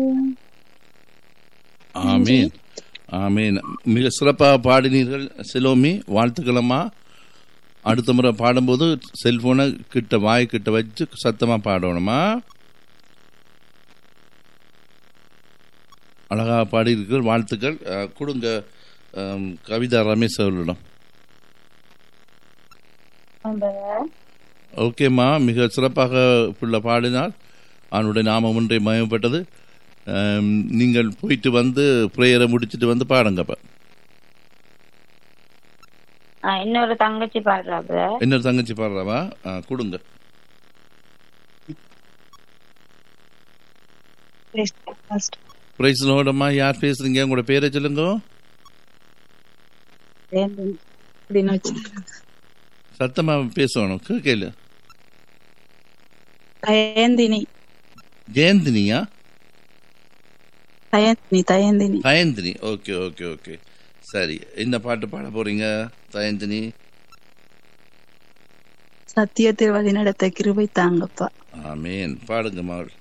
ஆமீன் ஆமீன் மிக சிறப்பாக பாடினீர்கள் சிலோமி வாழ்த்துக்களம்மா அடுத்த முறை பாடும்போது செல்போனை கிட்ட வாய் கிட்ட வச்சு சத்தமா பாடணுமா அழகா பாடியிருக்கீர்கள் வாழ்த்துக்கள் அஹ், கொடுங்க அம், கவிதா ரமேஷ் அவர்களிடம் ஓகேம்மா மிக சிறப்பாக பிள்ளை பாடினார் அவனுடைய நாமம் ஒன்றை மயப்பட்டது அம், நீங்கள் போயிட்டு வந்து ப்ரேயரை முடிச்சிட்டு வந்து பாடுங்க அப்ப ஆ, இன்னொரு தங்கச்சி பாடுறா பிரதர் இன்னொரு தங்கச்சி பாடுறாவா ஆ, கொடுங்க பிரைஸ் லோடம்மா யார் பேசுறீங்க உங்களோட பேரை சொல்லுங்க அப்படின்னு வச்சு சத்தமா பேசணும் கேட்கல தயந்தினி ஜெயந்தினியா Dayanthini Dayanthini Dayanthini okay okay okay சரி என்ன பாட்டு பாட போறீங்க தயந்தினி சத்தியத்தில் வழி நடத்த கிருபை தாங்கப்பா ஆமேன் பாடுங்க மகள்